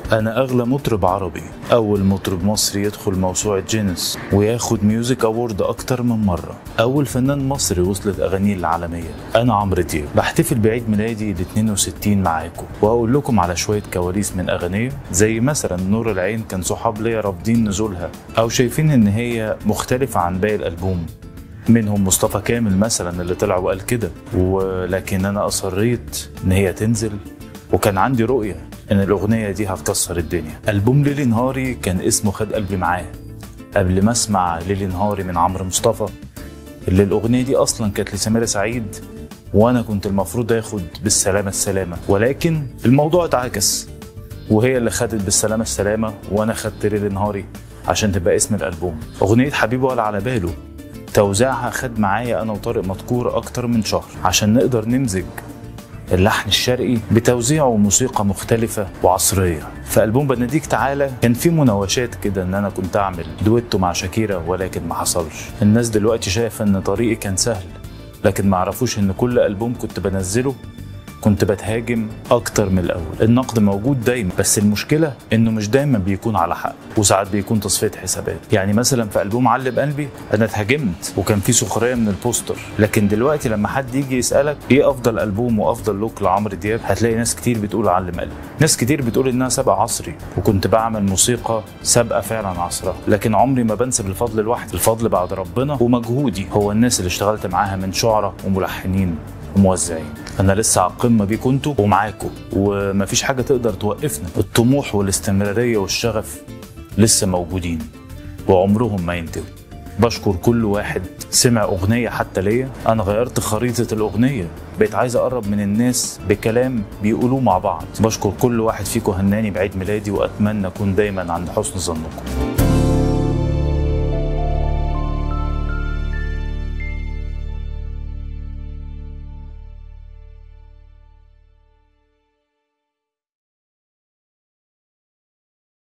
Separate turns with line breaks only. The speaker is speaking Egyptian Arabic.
أنا أغلى مطرب عربي أول مطرب مصري يدخل موسوعة جينيس وياخد ميوزك أوورد أكتر من مرة أول فنان مصري وصلت أغانيه العالمية أنا عمرو دياب بحتفل بعيد ميلادي ال 62 معاكم وهقول لكم على شوية كواليس من أغانيه زي مثلا نور العين كان صحاب ليا رافضين نزولها أو شايفين إن هي مختلفة عن باقي الألبوم منهم مصطفى كامل مثلا اللي طلع وقال كده ولكن انا اصريت ان هي تنزل وكان عندي رؤيه ان الاغنيه دي هتكسر الدنيا البوم ليلي نهاري كان اسمه خد قلبي معاه قبل ما اسمع ليلي نهاري من عمرو مصطفى اللي الاغنيه دي اصلا كانت لسميرة سعيد وانا كنت المفروض اخد بالسلامه السلامه ولكن الموضوع اتعكس وهي اللي خدت بالسلامه السلامه وانا خدت ليلي نهاري عشان تبقى اسم الالبوم اغنيه حبيبي ولا على باله توزيعها خد معايا انا وطارق مدكور اكتر من شهر عشان نقدر نمزج اللحن الشرقي بتوزيع وموسيقى مختلفة وعصرية في ألبوم بناديك تعالى كان في مناوشات كده إن أنا كنت أعمل دويتو مع شاكيرا ولكن ما حصلش الناس دلوقتي شايفة إن طريقي كان سهل لكن ما عرفوش إن كل ألبوم كنت بنزله كنت بتهاجم اكتر من الاول النقد موجود دايما بس المشكله انه مش دايما بيكون على حق وساعات بيكون تصفيه حسابات يعني مثلا في البوم علب قلبي انا اتهاجمت وكان في سخريه من البوستر لكن دلوقتي لما حد يجي يسالك ايه افضل البوم وافضل لوك لعمرو دياب هتلاقي ناس كتير بتقول علم قلبي ناس كتير بتقول انها سبق عصري وكنت بعمل موسيقى سابقه فعلا عصرها لكن عمري ما بنسب الفضل لوحدي الفضل بعد ربنا ومجهودي هو الناس اللي اشتغلت معاها من شعراء وملحنين وموزعين انا لسه على القمه بيكم انتوا ومعاكم ومفيش حاجه تقدر توقفنا الطموح والاستمراريه والشغف لسه موجودين وعمرهم ما ينتهوا بشكر كل واحد سمع اغنيه حتى ليا انا غيرت خريطه الاغنيه بقيت عايز اقرب من الناس بكلام بيقولوه مع بعض بشكر كل واحد فيكم هناني بعيد ميلادي واتمنى اكون دايما عند حسن ظنكم